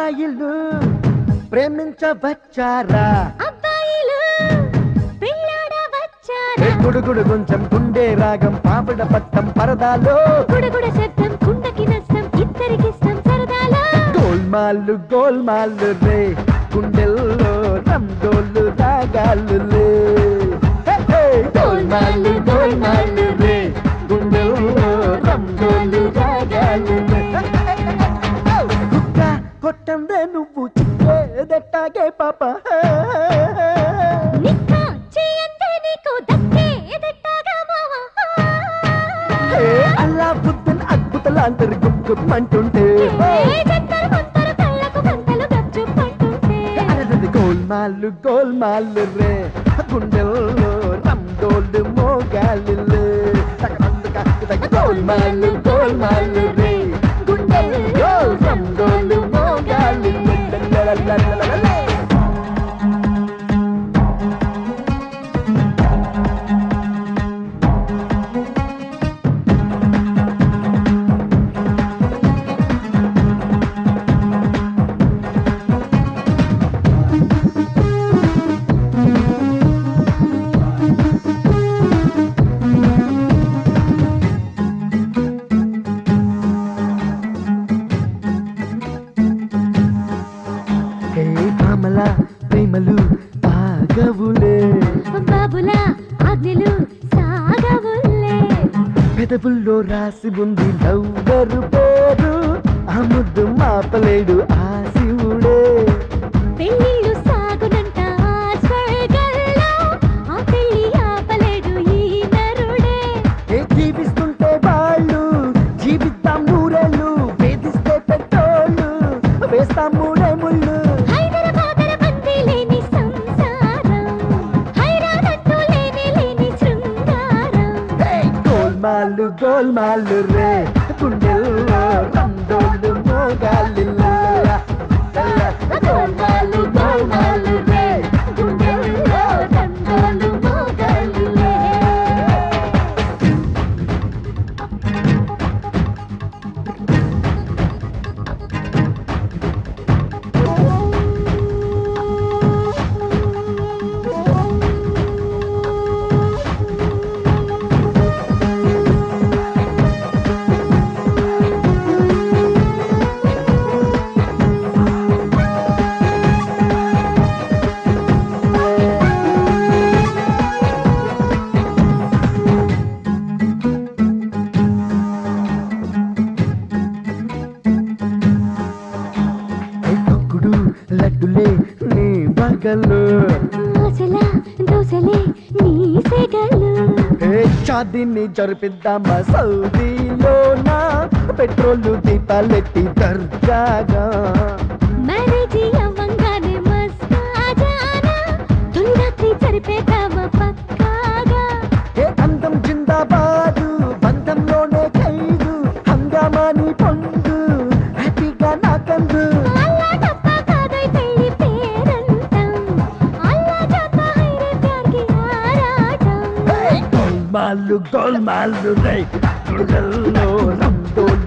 అమ్మాయిలు ప్రేమించవచ్చారా అబ్బాయిలు పెళ్ళాడ వచ్చారా ఏ గుడుగుడు కొంచెం గుండె రాగం పాపడ పట్టం పరదాలో గుడగుడ శబ్దం కుండకి నష్టం ఇద్దరికిష్టం సరదాలో గోల్మాలు గోల్మాలు రే గుండెల్లో రంగోలు రాగాలు లే హే, హే, గోల్మాలు గోల్మాలు రే గుండెల్లో రంగోలు రాగాలు లే. కుక్క కొట్టందే నువ్వు చిక్కేదెట్టాగే పాప నిక్క చేయంతే నీకు దక్కే ఎదట్టాగా మావా హే, అల్లా బుద్ధన్ అద్భుతలాంతరు గుప్పుమంటుంటే ఏ జంతరు మంతరు కళ్ళకు గంటలు గచ్చుపంటుంటే అరదది గోల్మాలు గోల్మాలు రే గుండెల్లో రంగోలు మోగాలు గోల్మాలు గోల్మాలు రే గుండెల్లో రంగోలు మోగాలు హే పామల ప్రేమలు తాగవులే బాబులా ఆజ్ఞలు సాగవుల్లే పెదవుల్లో రాసి ఉంది లవ్వరు పేరు ఆ ముద్దు మాపలేడు ఆ శివుడే పెళ్ళిళ్ళు సాగునంట ఆ స్వర్గంలో ఆ పెళ్ళి ఆపలేడు ఈ నరుడే ఏ జీవిస్తుంటే వాళ్ళు జీవిద్దాం నూరేళ్ళు వేధిస్తే పెట్రోళ్ళు వేస్తాం మూడే ముళ్ళు హైదరాబాదర బందీ లేని సంసారం హైరానంటూ లేని లేని శృంగారం హే, గోల్మాలు గోల్మాలు రే గుండెల్లో రందోళ్ళు మోగాలి గోల్మాలు గోల్మాలు రే గుండెల్లో రందోళ్ళు మోగాలిలే. ఏ తొక్కుడు లడ్డులే నీ బగలు ఆశల దోశలే నీ సెగలు ఏ చాదిని జరిపిద్దామా సౌదీలోనా పెట్రోల్ దీపాలెట్టి దర్జాగా మ్యారేజీ అవ్వంగానే మస్తాజానా తొలి రాత్రి జరిపేద్దామా పక్కాగా ఏ అందం జిందాబాదు బంధంలోనే ఖైదు హంగామాని పొందు హ్యాపీగా నాకందు అల్లా డబ్బా కాదోయ్ పెళ్లి పేరంటం అల్లా జాతా హైరే ప్యార్ కి ఆరాటం గోల్మాలు గోల్మాలు రై గుడల్లో రందోలు